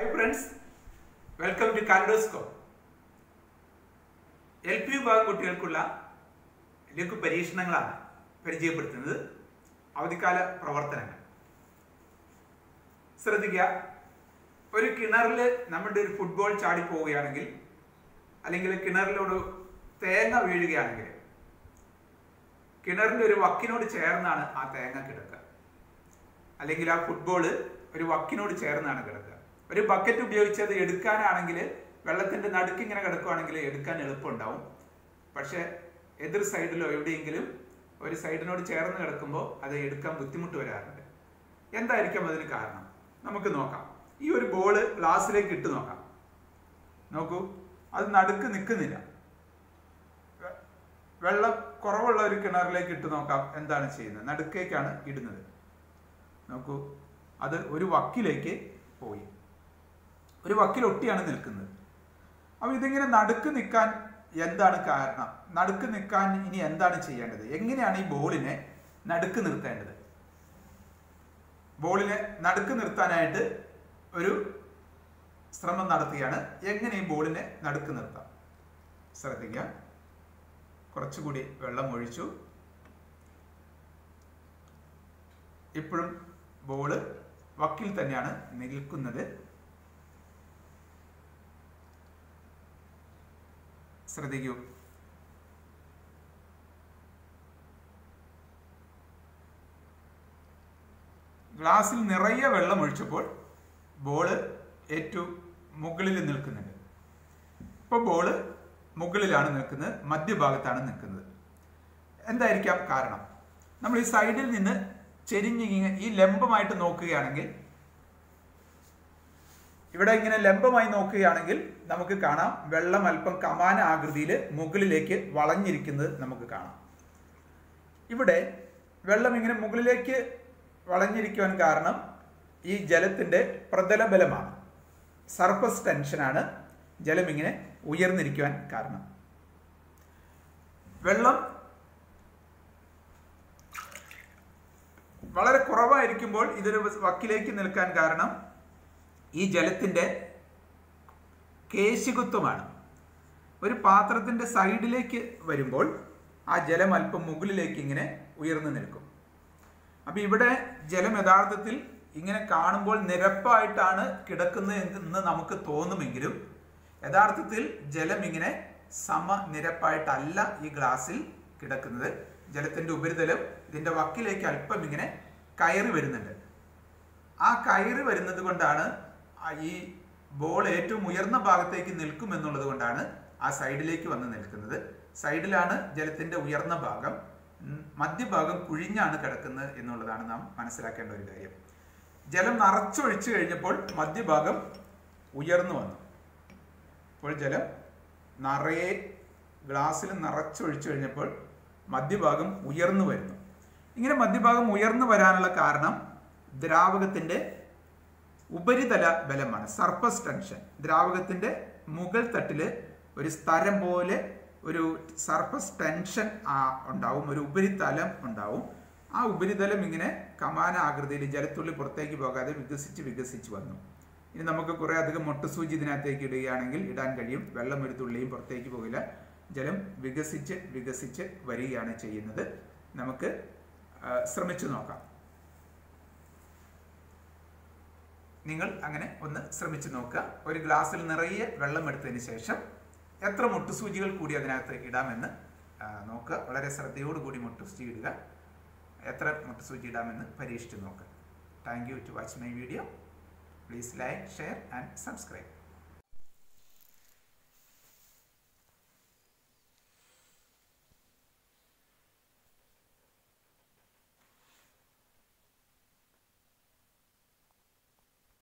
hi friends welcome to Kaleidoscope L P വിഭാഗം കുട്ടികൾക്കുള്ള ലഘു പരീക്ഷണങ്ങളാണ് പരിചയപ്പെടുത്തുന്നത് അവധിക്കാല പ്രവർത്തനങ്ങൾ ശ്രദ്ധിക്കുക ഒരു കിണറിൽ നമ്മുടെ ഒരു ഫുട്ബോൾ ചാടി പോവുകയാണെങ്കിൽ അല്ലെങ്കിൽ കിണറിലൊരു തേങ്ങ വീഴുകയാണെങ്കിൽ കിണറിന്റെ ഒരു വക്കിനോട് ചേർന്നാണ് ആ തേങ്ങ കിടക്കുക അല്ലെങ്കിൽ ആ ഫുട്ബോൾ ഒരു വക്കിനോട് ചേർന്നാണ് കിടക്കുക ഒരു ബക്കറ്റ് ഉപയോഗിച്ച് അത് എടുക്കാനാണെങ്കിൽ വെള്ളത്തിന്റെ നടുക്ക് ഇങ്ങനെ കിടക്കുകയാണെങ്കിൽ എടുക്കാൻ എളുപ്പമുണ്ടാവും പക്ഷെ എതിർ സൈഡിലോ എവിടെയെങ്കിലും ഒരു സൈഡിനോട് ചേർന്ന് കിടക്കുമ്പോൾ അത് എടുക്കാൻ ബുദ്ധിമുട്ട് വരാറുണ്ട് എന്തായിരിക്കും അതിന് കാരണം നമുക്ക് നോക്കാം ഈ ഒരു ബോള് ഗ്ലാസ്സിലേക്ക് ഇട്ട് നോക്കാം നോക്കൂ അത് നടുക്ക് നിൽക്കുന്നില്ല വെ- വെള്ളം കുറവുള്ള ഒരു കിണറിലേക്ക് ഇട്ട് നോക്കാം എന്താണ് ചെയ്യുന്നത് നടുക്കേക്കാണ് ഇടുന്നത് നോക്കൂ അത് ഒരു വക്കിലേക്ക് പോയി ഒരു വക്കിലൊട്ടിയാണ് നിൽക്കുന്നത് അപ്പോൾ ഇതിങ്ങനെ നടുക്ക് നിൽക്കാൻ എന്താണ് കാരണം നടുക്ക് നിൽക്കാൻ ഇനി എന്താണ് ചെയ്യേണ്ടത് എങ്ങനെയാണ് ഈ ബോളിനെ നടുക്ക് നിർത്തേണ്ടത് ബോളിനെ നടുക്ക് നിർത്താനായിട്ട് ഒരു ശ്രമം നടത്തുകയാണ് എങ്ങനെ ഈ ബോളിനെ നടുക്ക് നിർത്താം ശ്രദ്ധിക്കുക കുറച്ചുകൂടി വെള്ളം ഒഴിച്ചു ഇപ്പോഴും ബോള് വക്കിൽ തന്നെയാണ് നിൽക്കുന്നത് ശ്രദ്ധിക്കൂ ഗ്ലാസ്സിൽ നിറയെ വെള്ളം ഒഴിച്ചപ്പോൾ ബോള് ഏറ്റവും മുകളിൽ നിൽക്കുന്നുണ്ട് ഇപ്പോൾ ബോള് മുകളിലാണ് നിൽക്കുന്നത് മധ്യഭാഗത്താണ് നിൽക്കുന്നത് എന്തായിരിക്കാം കാരണം നമ്മൾ ഈ സൈഡിൽ നിന്ന് ചെരിഞ്ഞ് ഇങ്ങ- ഈ ലംബമായിട്ട് നോക്കുകയാണെങ്കിൽ ഇവിടെ ഇങ്ങനെ ലംബമായി നോക്കുകയാണെങ്കിൽ നമുക്ക് കാണാം വെള്ളം അല്പം കമാന ആകൃതിയിൽ മുകളിലേക്ക് വളഞ്ഞിരിക്കുന്നത് നമുക്ക് കാണാം ഇവിടെ വെള്ളം ഇങ്ങനെ മുകളിലേക്ക് വളഞ്ഞിരിക്കുവാൻ കാരണം ഈ ജലത്തിന്റെ പ്രതല ബലമാണ് സർഫസ് ടെൻഷനാണ് ജലം ഇങ്ങനെ ഉയർന്നിരിക്കുവാൻ കാരണം വെള്ളം വളരെ കുറവായിരിക്കുമ്പോൾ ഇതൊരു വക്കിലേക്ക് നിൽക്കാൻ കാരണം ഈ ജലത്തിന്റെ കേശികുത്വമാണ് ഒരു പാത്രത്തിന്റെ സൈഡിലേക്ക് വരുമ്പോൾ ആ ജലം അല്പം മുകളിലേക്ക് ഇങ്ങനെ ഉയർന്നു നിൽക്കും അപ്പൊ ഇവിടെ ജലം യഥാർത്ഥത്തിൽ ഇങ്ങനെ കാണുമ്പോൾ നിരപ്പായിട്ടാണ് കിടക്കുന്നത് എന്ന് നമുക്ക് തോന്നുമെങ്കിലും യഥാർത്ഥത്തിൽ ജലം ഇങ്ങനെ സമനിരപ്പായിട്ടല്ല ഈ ഗ്ലാസ്സിൽ കിടക്കുന്നത് ജലത്തിന്റെ ഉപരിതലം ഇതിന്റെ വക്കിലേക്ക് അല്പം ഇങ്ങനെ കയറി വരുന്നുണ്ട് ആ കയറി വരുന്നത് കൊണ്ടാണ് ആ ഈ ബോൾ ഏറ്റവും ഉയർന്ന ഭാഗത്തേക്ക് നിൽക്കും എന്നുള്ളത് കൊണ്ടാണ് ആ സൈഡിലേക്ക് വന്ന് നിൽക്കുന്നത് സൈഡിലാണ് ജലത്തിന്റെ ഉയർന്ന ഭാഗം ഉം, മധ്യഭാഗം കുഴിഞ്ഞാണ് കിടക്കുന്നത് എന്നുള്ളതാണ് നാം മനസ്സിലാക്കേണ്ട ഒരു കാര്യം ജലം നിറച്ചൊഴിച്ചു കഴിഞ്ഞപ്പോൾ മധ്യഭാഗം ഉയർന്നു വന്നു അപ്പോൾ ജലം നിറയെ ഗ്ലാസ്സിൽ നിറച്ചൊഴിച്ചു കഴിഞ്ഞപ്പോൾ മധ്യഭാഗം ഉയർന്നു വരുന്നു ഇങ്ങനെ മധ്യഭാഗം ഉയർന്നു വരാനുള്ള കാരണം ദ്രാവകത്തിന്റെ ഉപരിതല ബലമാണ് സർഫസ് ടെൻഷൻ ദ്രാവകത്തിന്റെ മുകൾ തട്ടില് ഒരു സ്ഥലം പോലെ ഒരു സർഫസ് ടെൻഷൻ ആ ഉണ്ടാവും ഒരു ഉപരിതലം ഉണ്ടാവും ആ ഉപരിതലം ഇങ്ങനെ കമാന ആകൃതിയിൽ ജലത്തുള്ളി പുറത്തേക്ക് പോകാതെ വികസിച്ച് വികസിച്ച് വന്നു ഇനി നമുക്ക് കുറെ അധികം മുട്ടുസൂചി ഇതിനകത്തേക്ക് ഇടുകയാണെങ്കിൽ ഇടാൻ കഴിയും വെള്ളം ഒരു തുള്ളിയും പുറത്തേക്ക് പോകില്ല ജലം വികസിച്ച് വികസിച്ച് വരികയാണ് ചെയ്യുന്നത് നമുക്ക് ആ, ശ്രമിച്ചു നോക്കാം നിങ്ങൾ അങ്ങനെ ഒന്ന് ശ്രമിച്ചു നോക്കുക ഒരു ഗ്ലാസ്സിൽ നിറയെ വെള്ളം എടുത്തതിന് ശേഷം എത്ര മുട്ടുസൂചികൾ കൂടി അതിനകത്ത് ഇടാമെന്ന് ആ, നോക്കുക വളരെ ശ്രദ്ധയോടുകൂടി മുട്ടുസൂചി ഇടുക എത്ര മുട്ടുസൂചി ഇടാമെന്ന് പരീക്ഷിച്ച് നോക്കുക thank you to watch my video please like share and subscribe